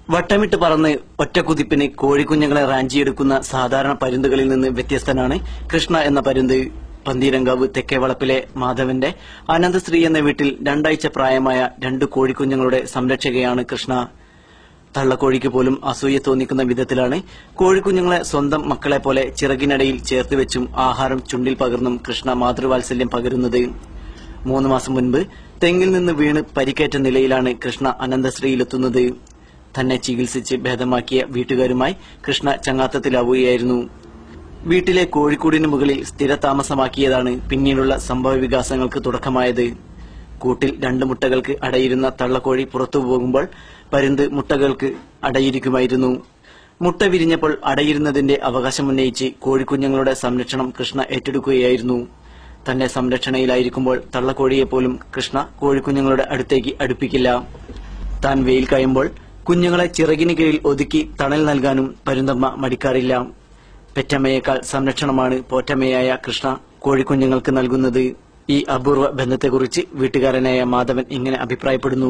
വട്ടമിട്ട് പറന്ന് ഒറ്റക്കുതിപ്പിന് കോഴിക്കുഞ്ഞുങ്ങളെ റാഞ്ചിയെടുക്കുന്ന സാധാരണ പരുന്തുകളിൽ നിന്ന് വ്യത്യസ്തനാണ് കൃഷ്ണ എന്ന പരുന്ത് പന്തീരങ്കാവ് തെക്കേവളപ്പിലെ മാധവന്റെ അനന്തശ്രീ എന്ന വീട്ടിൽ രണ്ടാഴ്ച പ്രായമായ രണ്ട് കോഴിക്കുഞ്ഞുങ്ങളുടെ സംരക്ഷകയാണ് കൃഷ്ണ തള്ളക്കോഴിക്ക് പോലും അസൂയ തോന്നിക്കുന്ന വിധത്തിലാണ് കോഴിക്കുഞ്ഞുങ്ങളെ സ്വന്തം മക്കളെ പോലെ ചിറകിനടയിൽ ചേർത്ത് വെച്ചും ആഹാരം ചുണ്ടിൽ പകർന്നും കൃഷ്ണ മാതൃവാത്സല്യം പകരുന്നത് മൂന്ന് മാസം മുൻപ് തെങ്ങിൽ നിന്ന് വീണ് പരിക്കേറ്റ നിലയിലാണ് കൃഷ്ണ അനന്തശ്രീയിലെത്തുന്നത് തന്നെ ചികിത്സിച്ച് ഭേദമാക്കിയ വീട്ടുകാരുമായി കൃഷ്ണ ചങ്ങാത്തത്തിലാവുകയായിരുന്നു വീട്ടിലെ കോഴിക്കൂടിന് മുകളിൽ സ്ഥിരതാമസമാക്കിയതാണ് പിന്നീടുള്ള സംഭവ വികാസങ്ങൾക്ക് തുടക്കമായത് കൂട്ടിൽ രണ്ട് മുട്ടകൾക്ക് അടയിരുന്ന തള്ളക്കോഴി പുറത്തു പോകുമ്പോൾ പരുന്ത് മുട്ടകൾക്ക് അടയിരിക്കുമായിരുന്നു മുട്ട വിരിഞ്ഞപ്പോൾ അടയിരുന്നതിന്റെ അവകാശമുന്നയിച്ച് കോഴിക്കുഞ്ഞുങ്ങളുടെ സംരക്ഷണം കൃഷ്ണ ഏറ്റെടുക്കുകയായിരുന്നു തന്റെ സംരക്ഷണയിലായിരിക്കുമ്പോൾ തള്ളക്കോഴിയെപ്പോലും കൃഷ്ണ കോഴിക്കുഞ്ഞുങ്ങളുടെ അടുത്തേക്ക് അടുപ്പിക്കില്ല താൻ വെയിൽ കഴിയുമ്പോൾ കുഞ്ഞുങ്ങളെ ചിറകിന് കീഴിൽ ഒതുക്കി തണൽ നൽകാനും പരുന്തമ്മ മടിക്കാറില്ല പെറ്റമ്മയേക്കാൾ സംരക്ഷണമാണ് പോറ്റമ്മയായ കൃഷ്ണ കോഴിക്കുഞ്ഞുങ്ങൾക്ക് നൽകുന്നത് ഈ അപൂർവ ബന്ധത്തെക്കുറിച്ച് വീട്ടുകാരനായ മാധവൻ ഇങ്ങനെ അഭിപ്രായപ്പെടുന്നു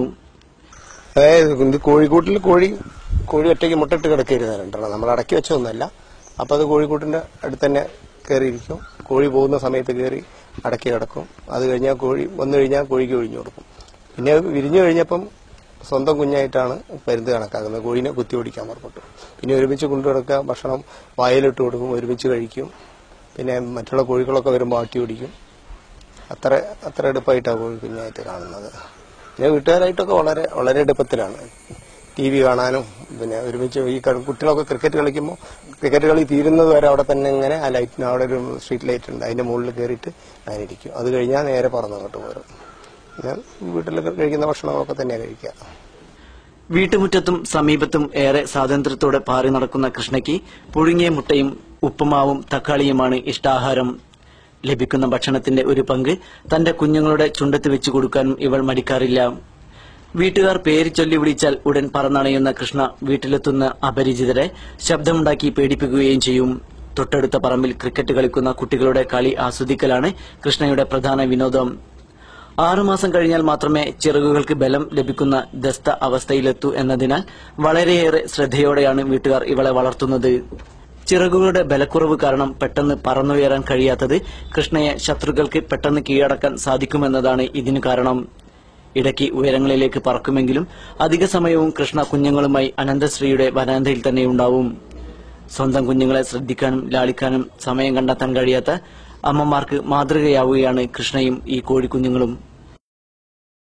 അതായത് ഇത് കോഴിക്കൂട്ടിൽ കോഴി കോഴി ഒറ്റയ്ക്ക് മുട്ടിട്ട് കിടക്കരുത് രണ്ടെണ്ണം നമ്മൾ അടക്കി വെച്ചതൊന്നുമല്ല അപ്പൊ അത് കോഴിക്കൂട്ടിന്റെ അടുത്ത് തന്നെ കയറിയിരിക്കും കോഴി പോകുന്ന സമയത്ത് കയറി അടക്കി കിടക്കും അത് കഴിഞ്ഞാൽ കോഴി വന്നു കഴിഞ്ഞാൽ കോഴിക്ക് ഒഴിഞ്ഞു കൊടുക്കും പിന്നെ അത് വിരിഞ്ഞു കഴിഞ്ഞപ്പം സ്വന്തം കുഞ്ഞായിട്ടാണ് പരുന്ത് കണക്കാക്കുന്നത് കോഴിനെ കുത്തി ഓടിക്കാൻ പുറപ്പെട്ടു പിന്നെ ഒരുമിച്ച് കൊണ്ടു കിടക്കുക ഭക്ഷണം വായിലിട്ട് കൊടുക്കും ഒരുമിച്ച് കഴിക്കും പിന്നെ മറ്റുള്ള കോഴികളൊക്കെ വരുമ്പോൾ ആട്ടി ഓടിക്കും അത്ര അത്ര എടുപ്പായിട്ടാണ് കോഴി കുഞ്ഞായിട്ട് കാണുന്നത് പിന്നെ വീട്ടുകാരായിട്ടൊക്കെ വളരെ വളരെ എടുപ്പത്തിലാണ് ടി വി കാണാനും പിന്നെ ഒരുമിച്ച് ഈ കളി- കുട്ടികളൊക്കെ ക്രിക്കറ്റ് കളിക്കുമ്പോൾ ക്രിക്കറ്റ് കളി തീരുന്നത് വരെ അവിടെ തന്നെ ഇങ്ങനെ ആ ലൈറ്റിന് അവിടെ ഒരു സ്ട്രീറ്റ് ലൈറ്റ് ഉണ്ട് അതിന്റെ മുകളിൽ കയറിയിട്ട് അങ്ങനെ ഇരിക്കും അത് കഴിഞ്ഞാൽ നേരെ പറന്നങ്ങോട്ട് പോരും പിന്നെ വീട്ടിൽ കഴിക്കുന്ന ഭക്ഷണങ്ങളൊക്കെ തന്നെയാണ് കഴിക്കുക വീട്ടുമുറ്റത്തും സമീപത്തും ഏറെ സ്വാതന്ത്ര്യത്തോടെ പാറി നടക്കുന്ന കൃഷ്ണയ്ക്ക് പുഴുങ്ങിയ മുട്ടയും ഉപ്പുമാവും തക്കാളിയുമാണ് ഇഷ്ടാഹാരം ലഭിക്കുന്ന ഭക്ഷണത്തിന്റെ ഒരു പങ്ക് തന്റെ കുഞ്ഞുങ്ങളുടെ ചുണ്ടത്ത് വെച്ചു കൊടുക്കാനും ഇവൾ മടിക്കാറില്ല വീട്ടുകാർ പേര് ചൊല്ലി വിളിച്ചാൽ ഉടൻ പറന്നണയുന്ന കൃഷ്ണ വീട്ടിലെത്തുന്ന അപരിചിതരെ ശബ്ദമുണ്ടാക്കി പേടിപ്പിക്കുകയും ചെയ്യും തൊട്ടടുത്ത പറമ്പിൽ ക്രിക്കറ്റ് കളിക്കുന്ന കുട്ടികളുടെ കളി ആസ്വദിക്കലാണ് കൃഷ്ണയുടെ പ്രധാന വിനോദം ആറുമാസം കഴിഞ്ഞാൽ മാത്രമേ ചിറകുകൾക്ക് ബലം ലഭിക്കുന്ന ദസ്ത അവസ്ഥയിലെത്തൂ എന്നതിനാൽ വളരെയേറെ ശ്രദ്ധയോടെയാണ് വീട്ടുകാർ ഇവളെ വളർത്തുന്നത് ചിറകുകളുടെ ബലക്കുറവ് കാരണം പെട്ടെന്ന് പറന്നുയരാൻ കഴിയാത്തത് കൃഷ്ണയെ ശത്രുക്കൾക്ക് പെട്ടെന്ന് കീഴടക്കാൻ സാധിക്കുമെന്നതാണ് ഇതിനു കാരണം ഇടയ്ക്ക് ഉയരങ്ങളിലേക്ക് പറക്കുമെങ്കിലും അധിക സമയവും കൃഷ്ണ കുഞ്ഞുങ്ങളുമായി അനന്തശ്രീയുടെ വരാന്തയിൽ തന്നെ ഉണ്ടാവും സ്വന്തം കുഞ്ഞുങ്ങളെ ശ്രദ്ധിക്കാനും ലാളിക്കാനും സമയം കണ്ടെത്താൻ കഴിയാത്ത അമ്മമാർക്ക് മാതൃകയാവുകയാണ് കൃഷ്ണയും ഈ കോഴിക്കുഞ്ഞുങ്ങളും